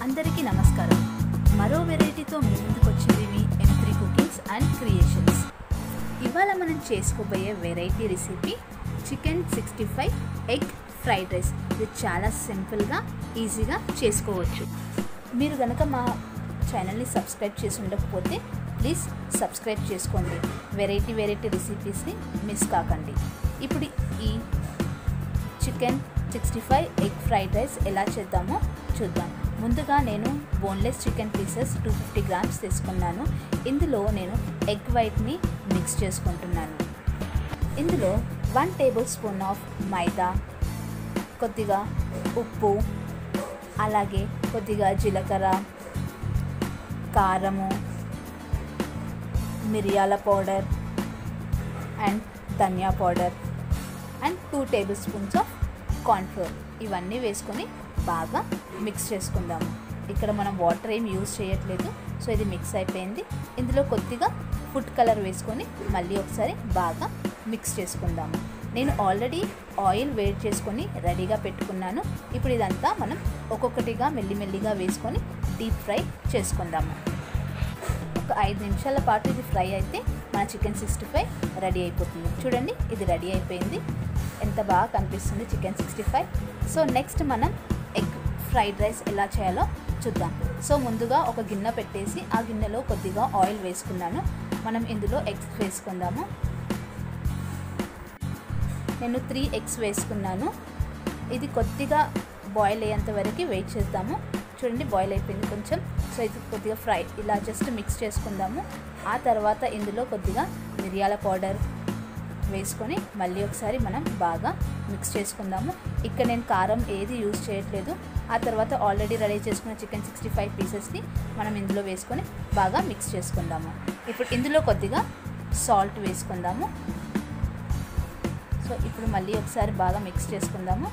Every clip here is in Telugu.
అందరికీ నమస్కారం మరో వెరైటీతో మీ ముందుకు వచ్చింది మీ M three cookings and creations ఇవాళ మనం చేసుకోబోయే variety recipe chicken sixty five egg fried rice ఇది చాలా సింపుల్గా ఈజీగా చేసుకోవచ్చు మీరు కనుక మా ఛానల్ని సబ్స్క్రైబ్ చేసి ఉండకపోతే ప్లీజ్ సబ్స్క్రైబ్ చేసుకోండి వెరైటీ వెరైటీ రెసిపీస్ని మిస్ కాకండి ఇప్పుడు ఈ chicken sixty five egg fried rice ఎలా చేద్దామో చూద్దాం ముందుగా నేను boneless chicken pieces two fifty grams తీసుకున్నాను ఇందులో నేను ఎగ్ వైట్ని మిక్స్ చేసుకుంటున్నాను ఇందులో వన్ టేబుల్ స్పూన్ ఆఫ్ మైదా కొద్దిగా ఉప్పు అలాగే కొద్దిగా జీలకర్ర కారము మిరియాల పౌడర్ అండ్ ధనియా powder and two tablespoons of cornflour ఇవన్నీ వేసుకొని బాగా మిక్స్ చేసుకుందాము ఇక్కడ మనం వాటర్ ఏం యూజ్ చేయట్లేదు సో ఇది మిక్స్ అయిపోయింది ఇందులో కొద్దిగా ఫుడ్ కలర్ వేసుకొని మళ్ళీ ఒకసారి బాగా మిక్స్ చేసుకుందాము నేను ఆల్రెడీ ఆయిల్ వేడి చేసుకొని రెడీగా పెట్టుకున్నాను ఇప్పుడు ఇదంతా మనం ఒక్కొక్కటిగా మెల్లిమెల్లిగా వేసుకొని డీప్ ఫ్రై చేసుకుందాము ఒక ఐదు నిమిషాల పాటు ఇది ఫ్రై అయితే మన చికెన్ సిక్స్టీ ఫైవ్ రెడీ అయిపోతుంది చూడండి ఇది రెడీ అయిపోయింది ఎంత బాగా కనిపిస్తుంది chicken sixty five so next మనం ఎగ్ ఫ్రైడ్ రైస్ ఎలా చేయాలో చూద్దాం సో ముందుగా ఒక గిన్నె పెట్టేసి ఆ గిన్నెలో కొద్దిగా ఆయిల్ వేసుకున్నాను మనం ఇందులో ఎగ్స్ వేసుకుందాము నేను త్రీ ఎగ్స్ వేసుకున్నాను ఇది కొద్దిగా బాయిల్ అయ్యేంత వరకు వెయిట్ చేద్దాము చూడండి బాయిల్ అయిపోయింది కొంచెం సో ఇది కొద్దిగా ఫ్రై ఇలా జస్ట్ మిక్స్ చేసుకుందాము ఆ తర్వాత ఇందులో కొద్దిగా మిరియాల పౌడర్ వేసుకొని మళ్ళీ ఒకసారి మనం బాగా మిక్స్ చేసుకుందాము ఇక్కడ నేను కారం ఏది యూజ్ చేయట్లేదు ఆ తర్వాత ఆల్రెడీ రెడీ చేసుకున్న చికెన్ సిక్స్టీ ఫైవ్ పీసెస్ని మనం ఇందులో వేసుకొని బాగా మిక్స్ చేసుకుందాము ఇప్పుడు ఇందులో కొద్దిగా సాల్ట్ వేసుకుందాము సో ఇప్పుడు మళ్ళీ ఒకసారి బాగా మిక్స్ చేసుకుందాము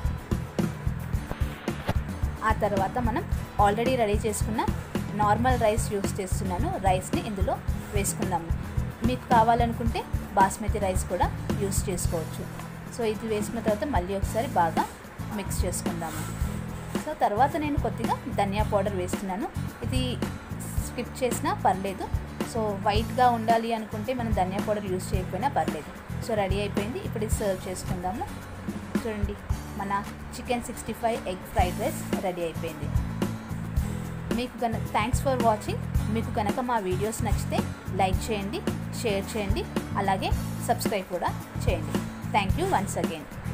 ఆ తర్వాత మనం ఆల్రెడీ రెడీ చేసుకున్న నార్మల్ రైస్ యూస్ చేస్తున్నాను రైస్ని ఇందులో వేసుకుందాము మీకు కావాలనుకుంటే బాస్మతి రైస్ కూడా యూస్ చేసుకోవచ్చు సో ఇది వేసుకున్న తర్వాత మళ్ళీ ఒకసారి బాగా మిక్స్ చేసుకుందాము సో తర్వాత నేను కొద్దిగా ధనియా పౌడర్ వేస్తున్నాను ఇది స్కిప్ చేసినా పర్లేదు సో వైట్గా ఉండాలి అనుకుంటే మనం ధనియా పౌడర్ యూస్ చేయకపోయినా పర్లేదు సో రెడీ అయిపోయింది ఇప్పుడు ఇది సర్వ్ చేసుకుందాము చూడండి మన chicken sixty five egg fried rice ready అయిపోయింది మీకు కనుక థ్యాంక్స్ ఫర్ వాచింగ్ మీకు కనుక మా వీడియోస్ నచ్చితే లైక్ చేయండి షేర్ చేయండి అలాగే సబ్స్క్రైబ్ కూడా చేయండి థ్యాంక్ యూ వన్స్ అగైన్